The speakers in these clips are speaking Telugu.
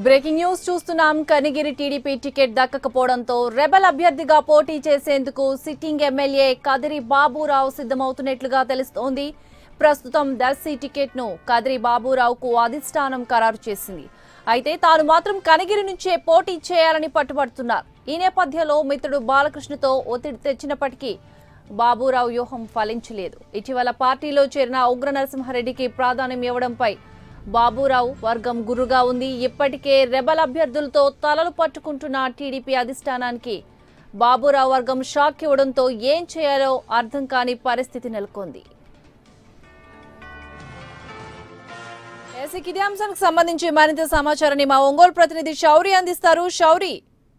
బ్రేకింగ్ న్యూస్ చూస్తున్నాం కనిగిరి టీడీపీ టికెట్ దక్కకపోవడంతో రెబల్ అభ్యర్థిగా పోటీ చేసేందుకు సిట్టింగ్ ఎమ్మెల్యే కదిరి బాబురావు సిద్ధమవుతున్నట్లుగా తెలుస్తోంది ప్రస్తుతం దర్శి టికెట్ ను కదిరి బాబురావుకు అధిష్టానం ఖరారు చేసింది అయితే తాను మాత్రం కనిగిరి నుంచే పోటీ చేయాలని పట్టుబడుతున్నారు ఈ నేపథ్యంలో మిత్రుడు బాలకృష్ణతో ఒత్తిడి తెచ్చినప్పటికీ బాబురావు వ్యూహం ఫలించలేదు ఇటీవల పార్టీలో చేరిన ఉగ్ర నరసింహారెడ్డికి ప్రాధాన్యం ఇవ్వడంపై బాబురావు వర్గం గురుగా ఉంది ఇప్పటికే రెబల్ అభ్యర్థులతో తలలు పట్టుకుంటున్న టీడీపీ అధిష్టానానికి బాబురావు వర్గం షాక్ ఇవ్వడంతో ఏం చేయాలో అర్థం కాని పరిస్థితి నెలకొంది ఏసీకి ఇదే అంశానికి సంబంధించి మరింత సమాచారాన్ని మా ఒంగోలు ప్రతినిధి శౌరి అందిస్తారు శౌరి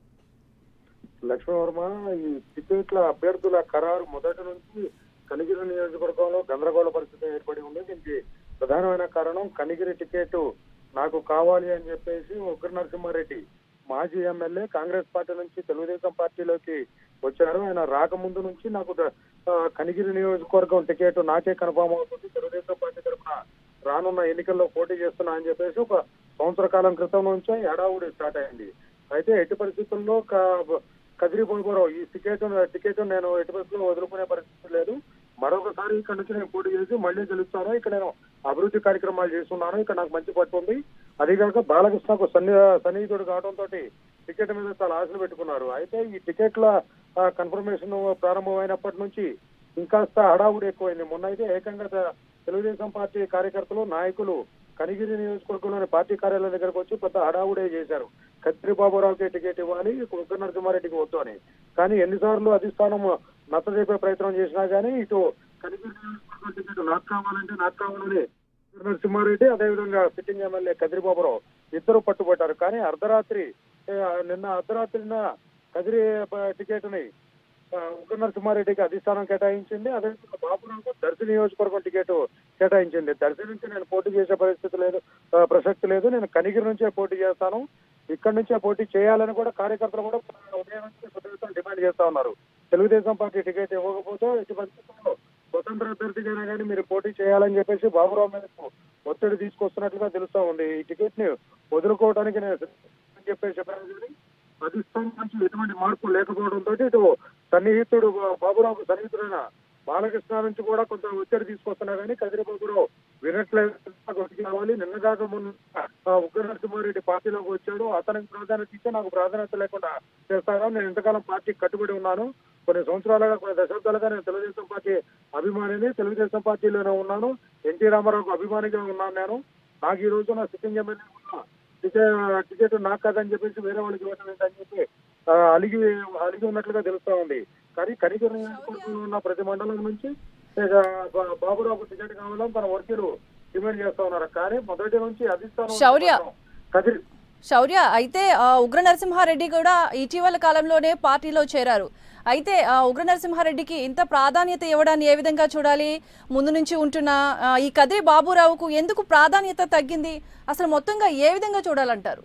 లక్ష్మణవర్మ ఈ టికెట్ల అభ్యర్థుల ఖరారు మొదటి నుంచి కనిగిరి నియోజకవర్గంలో గందరగోళ పరిస్థితి ఏర్పడి ఉంది దీనికి ప్రధానమైన కారణం కనిగిరి టికెట్ నాకు కావాలి అని చెప్పేసి ఉగ్ర నరసింహారెడ్డి మాజీ ఎమ్మెల్యే కాంగ్రెస్ పార్టీ నుంచి తెలుగుదేశం పార్టీలోకి వచ్చారు ఆయన రాకముందు నుంచి నాకు ద- ఆ, కనిగిరి నియోజకవర్గం టికెట్ నాకే కన్ఫామ్ అవుతుంది తెలుగుదేశం పార్టీ తరఫున రానున్న ఎన్నికల్లో పోటీ చేస్తున్నా అని చెప్పేసి ఒక సంవత్సర కాలం క్రితం నుంచే హడావుడి స్టార్ట్ అయింది అయితే ఎట్టి పరిస్థితుల్లో క- కదిరి బాబురావు ఈ టికెట్ టికెట్ నేను ఎట్టి పరిస్థితుల్లో వదులుకునే పరిస్థితి లేదు మరొకసారి ఇక్కడ నుంచి నేను పోటీ చేసి మళ్ళీ గెలుస్తాను ఇక్కడ నేను అభివృద్ధి కార్యక్రమాలు చేస్తున్నాను ఇక్కడ నాకు మంచి పట్టు ఉంది అదిగాక బాలకృష్ణకు సన్ని సన్నిహితుడు కావడంతో టికెట్ మీద చాలా ఆశలు పెట్టుకున్నారు అయితే ఈ టికెట్ల కన్ఫర్మేషన్ ప్రారంభమైనప్పటి నుంచి ఇంకాస్త హడావుడి ఎక్కువైంది మొన్న అయితే ఏకంగా త- తెలుగుదేశం పార్టీ కార్యకర్తలు నాయకులు కనిగిరి నియోజకవర్గంలోని పార్టీ కార్యాలయం దగ్గరకు వచ్చి పెద్ద హడావుడే చేశారు కత్రి బాబురావుకి టికెట్ ఇవ్వాలి ఉగ్ర నరసింహారెడ్డికి వద్దు అని కానీ ఎన్నిసార్లు అధిష్టానం నచ్చజెప్పే ప్రయత్నం చేసినా గానీ ఇటు కనిగిరి నియోజకవర్గం టికెట్ నాకు కావాలంటే నాకు కావాలని ఉగ్ర నరసింహారెడ్డి అదేవిధంగా సిట్టింగ్ ఎమ్మెల్యే కదిరి బాబురావు ఇద్దరు పట్టుబట్టారు కానీ అర్ధరాత్రి ఏ, నిన్న అర్ధరాత్రిన కదిరి ప- టికెట్ ని ఆ, ఉగ్ర నరసింహారెడ్డికి అధిష్టానం కేటాయించింది అదే బాబురావుకు దర్శి నియోజకవర్గం టికెట్ కేటాయించింది దర్శి నుంచి నేను పోటీ చేసే పరిస్థితి లేదు ఆ, ప్రసక్తి లేదు నేను కనిగిరి నుంచే పోటీ చేస్తాను ఇక్కడ నుంచే పోటీ చేయాలని కూడా కార్యకర్తలు కూడా ఉదయం నుంచి తెలుగుదేశం డిమాండ్ చేస్తా ఉన్నారు తెలుగుదేశం పార్టీ టికెట్ ఇవ్వకపోతే ఎట్టి పరిస్థితుల్లో స్వతంత్ర అభ్యర్థికైనా కానీ మీరు పోటీ చేయాలని చెప్పేసి బాబురావు మీదకు ఒత్తిడి తీసుకొస్తున్నట్లుగా తెలుస్తా ఉంది ఈ టికెట్ ని వదులుకోవడానికి నేను సిద్ధమని చెప్పేసి చెప్పాను కానీ అధిష్టానం నుంచి ఎటువంటి మార్పు లేకపోవడంతో ఇటు సన్నిహితుడు బాబురావు సన్నిహితుడైన బాలకృష్ణ నుంచి కూడా కొంత ఒత్తిడి తీసుకొస్తున్నా కానీ కదిరి బాబురావు వినట్లేదు నాకు ఒకటి కావాలి నిన్న కాక మొన్న ఆ, ఉగ్ర నరసింహారెడ్డి పార్టీలోకి వచ్చాడు అతనికి ప్రాధాన్యత ఇస్తే నాకు ప్రాధాన్యత లేకుండా చేస్తారా నేను ఇంతకాలం పార్టీ కట్టుబడి ఉన్నాను కొన్ని సంవత్సరాలుగా కొన్ని దశాబ్దాలుగా నేను తెలుగుదేశం పార్టీ అభిమానిని తెలుగుదేశం పార్టీలోనే ఉన్నాను ఎన్టీ రామారావుకు అభిమానిగా ఉన్నాను నేను నాకు ఈ రోజు నా సిట్టింగ్ ఎమ్మెల్యే ఉన్నా టికెట్ టికెట్ నాకు కాదని చెప్పేసి వేరే వాళ్ళకి ఇవ్వటం ఏంటని చెప్పి ఆ, అలిగి అలిగి ఉన్నట్లుగా తెలుస్తా ఉంది కానీ కనిగిరి నియోజకవర్గంలో ఉన్న ప్రతి మండలం నుంచి ఇక బా- బాబురావుకు టికెట్ కావాలని తన వర్గీయులు డిమాండ్ చేస్తా ఉన్నారు కానీ మొదటి నుంచి అధిష్టానం శౌర్య. కదిరి శౌర్య అయితే ఆ, ఉగ్ర నరసింహారెడ్డి కూడా ఇటీవల కాలంలోనే పార్టీలో చేరారు అయితే ఆ, ఉగ్ర నరసింహారెడ్డికి ఇంత ప్రాధాన్యత ఇవ్వడాన్ని ఏ విధంగా చూడాలి ముందు నుంచి ఉంటున్న ఆ, ఈ కదిరి బాబురావుకు ఎందుకు ప్రాధాన్యత తగ్గింది అసలు మొత్తంగా ఏ విధంగా చూడాలంటారు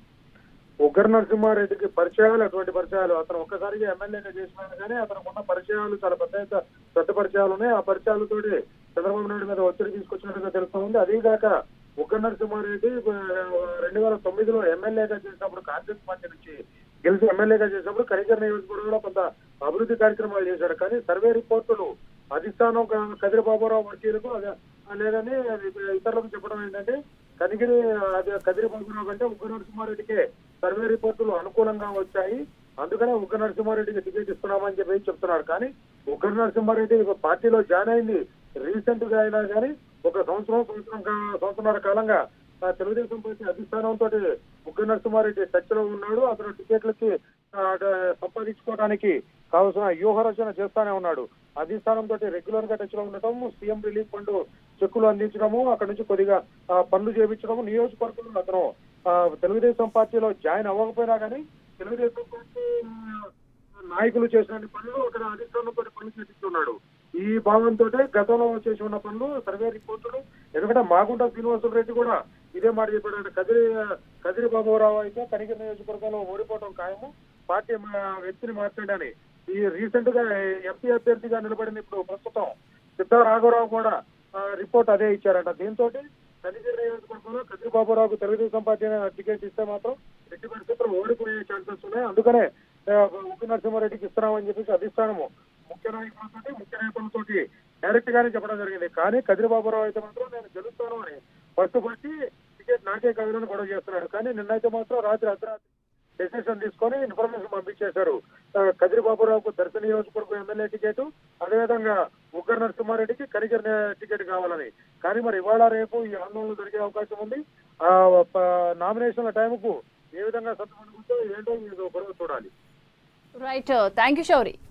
ఉగ్ర నరసింహారెడ్డికి పరిచయాలు అటువంటి పరిచయాలు అతను ఒక్కసారిగా ఎమ్మెల్యేగా చేసినాడు కానీ అతనికి ఉన్న పరిచయాలు చాలా పెద్ద ఎత్తున పెద్ద పరిచయాలు ఉన్నాయి ఆ పరిచయాలతోటి చంద్రబాబు నాయుడు మీద ఒత్తిడి తీసుకొచ్చినట్టుగా తెలుస్తా ఉంది అదేగాక ఉగ్ర నరసింహారెడ్డి ఆ, రెండు వేల తొమ్మిదిలో ఎమ్మెల్యేగా చేసినప్పుడు కాంగ్రెస్ పార్టీ నుంచి గెలిచి ఎమ్మెల్యేగా చేసినప్పుడు కనికర్ నియోజకవర్గంలో కొంత అభివృద్ధి కార్యక్రమాలు చేశాడు కానీ సర్వే రిపోర్టులు అధిష్టానం క- కదిరి బాబురావు వర్గీయులకు అదే లేదని ఇతరులకు చెప్పడం ఏంటంటే కనిగిరి అదే కదిరి బాబురావు కంటే ఉగ్ర నరసింహారెడ్డికే సర్వే రిపోర్టులు అనుకూలంగా వచ్చాయి అందుకనే ఉగ్ర నరసింహారెడ్డికి టికెట్ ఇస్తున్నామని చెప్పి చెప్తున్నారు కానీ ఉగ్ర నరసింహారెడ్డి ఒక పార్టీలో జాయిన్ అయింది రీసెంట్ గా అయినా కానీ ఒక సంవత్సరం సంవత్సరం కా- సంవత్సరాల కాలంగా ఆ, తెలుగుదేశం పార్టీ అధిష్టానంతో ఉగ్ర నరసింహారెడ్డి టచ్ లో ఉన్నాడు అతను టికెట్లకి ఆ, డ- సంపాదించుకోవడానికి కావాల్సిన వ్యూహ రచన చేస్తానే ఉన్నాడు అధిష్టానం తోటి రెగ్యులర్ గా టచ్ లో ఉండటం సీఎం రిలీఫ్ ఫండ్ చెక్కులు అందించడము అక్కడ నుంచి కొద్దిగా ఆ, పనులు చేయించడము నియోజకవర్గంలో అతను ఆ, తెలుగుదేశం పార్టీలో జాయిన్ అవ్వకపోయినా కానీ తెలుగుదేశం పార్టీ ఆ, నాయకులు చేసిన పనులు అక్కడ అధిష్టానంతో పనులు చేపిస్తున్నాడు ఈ భావంతో గతంలో చేసి ఉన్న పనులు సర్వే రిపోర్టులు ఎందుకంటే మాగుంట శ్రీనివాసులు రెడ్డి కూడా ఇదే మాట చెప్పాడు కదిరి కదిరి బాబురావు అయితే కనిగిరి నియోజకవర్గంలో ఓడిపోవడం ఖాయము పార్టీ మా వ్యక్తిని మార్చండి ఈ రీసెంట్ గా ఎంపీ అభ్యర్థిగా నిలబడిన ఇప్పుడు ప్రస్తుతం సిద్ధ రాఘవరావు కూడా ఆ, రిపోర్ట్ అదే ఇచ్చారట దీంతో కనిగిరి నియోజకవర్గంలో కదిరిబాబురావుకు తెలుగుదేశం పార్టీ టికెట్ ఇస్తే మాత్రం ఎట్టి పరిస్థితుల్లో ఓడిపోయే ఛాన్సెస్ ఉన్నాయి అందుకనే ఆ, ఉప్పు నరసింహారెడ్డికి ఇస్తున్నామని చెప్పేసి అధిష్టానము ముఖ్య నాయకులతోటి ముఖ్య నాయకులతోటి డైరెక్ట్ గానే చెప్పడం జరిగింది కానీ కదిరిబాబురావు అయితే మాత్రం నేను గెలుస్తాను అని ఫస్ట్ వచ్చి టికెట్ నాకే కావాలని గొడవ చేస్తున్నాడు కానీ నిన్నైతే మాత్రం రాత్రి అర్ధరాత్రి డెసిషన్ తీసుకొని ఇన్ఫర్మేషన్ పంపించేశారు ఆ, కదిరిబాబురావుకు దర్శ నియోజకవర్గం ఎమ్మెల్యే టికెట్ అదేవిధంగా ఉగ్గర నరసింహారెడ్డికి కనిగిరి నే- టికెట్ కావాలని కానీ మరి ఇవాళ రేపు ఈ ఆందోళన జరిగే అవకాశం ఉంది ఆ ప- నామినేషన్ల టైంకు ఏ విధంగా సత్తుపడుకుందో ఏంటో మీరు గొడవ చూడాలి రైట్ థ్యాంక్ యూ శౌరి